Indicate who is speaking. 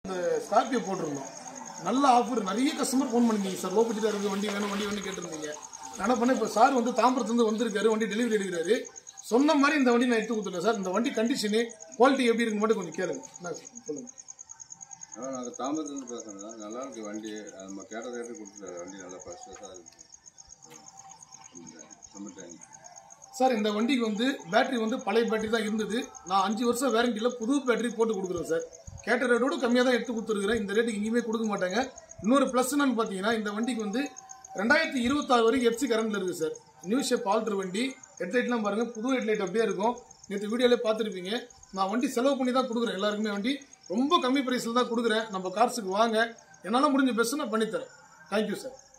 Speaker 1: இந்த ஸ்கார்பியோ போட்டிருந்தோம் நல்ல ஆஃபர் நிறைய கஸ்டமர் ஃபோன் பண்ணிருந்தீங்க சார் லோ பட்ஜெட்டாக இருக்குது வண்டி வேணும் வண்டி வேணும் கேட்டிருந்தீங்க நான் என்ன பண்ணேன் இப்போ சார் வந்து தாம்பரத்துலேருந்து வந்திருக்காரு வண்டி டெலிவரி எடுக்கிறாரு சொன்ன மாதிரி இந்த வண்டி நான் எடுத்து கொடுத்துட்டேன் சார் இந்த வண்டி கண்டிஷனு குவாலிட்டி எப்படி இருக்குன்னு மட்டும் கொஞ்சம் கேளுங்க என்ன சார் சொல்லுங்கள்
Speaker 2: அதான் நாங்கள் தாமரத்துலேருந்து பேசுகிறோம் நல்லா இருக்கு வண்டி அது நம்ம கேட்ட ரேட்டு கொடுத்துருக்காரு வண்டி நல்லா ஃபர்ஸ்ட் கிளாஸாக இருக்கு ரொம்ப தேங்க்ஸ்
Speaker 1: சார் இந்த வண்டிக்கு வந்து பேட்டரி வந்து பழைய பேட்டரி தான் இருந்தது நான் அஞ்சு வருஷம் வேரண்டியில் புது பேட்டரி போட்டு கொடுக்குறேன் சார் கேட்ட ரேட்டோட கம்மியாக தான் எடுத்து கொடுத்துருக்குறேன் இந்த ரேட்டுக்கு எங்கேயுமே கொடுக்க மாட்டாங்க இன்னொரு ப்ளஸ் என்னன்னு பார்த்தீங்கன்னா இந்த வண்டிக்கு வந்து ரெண்டாயிரத்தி இருபத்தாறு வரைக்கும் எஃப்சி கரண்ட்ல இருக்குது சார் நியூ ஷேப் ஆல்ட்ரு வண்டி ஹெட்லைட்லாம் பாருங்க புது ஹெட்லைட் அப்படியே இருக்கும் நேற்று வீடியோலே பார்த்துருப்பீங்க நான் வண்டி செலவு பண்ணி தான் கொடுக்குறேன் எல்லாருக்குமே வண்டி ரொம்ப கம்மி ப்ரைஸில் தான் கொடுக்குறேன் நம்ம கார்ஸுக்கு வாங்க என்னால் முடிஞ்ச பெஸ்ட்டு நான் பண்ணித்தரேன் தேங்க்யூ சார்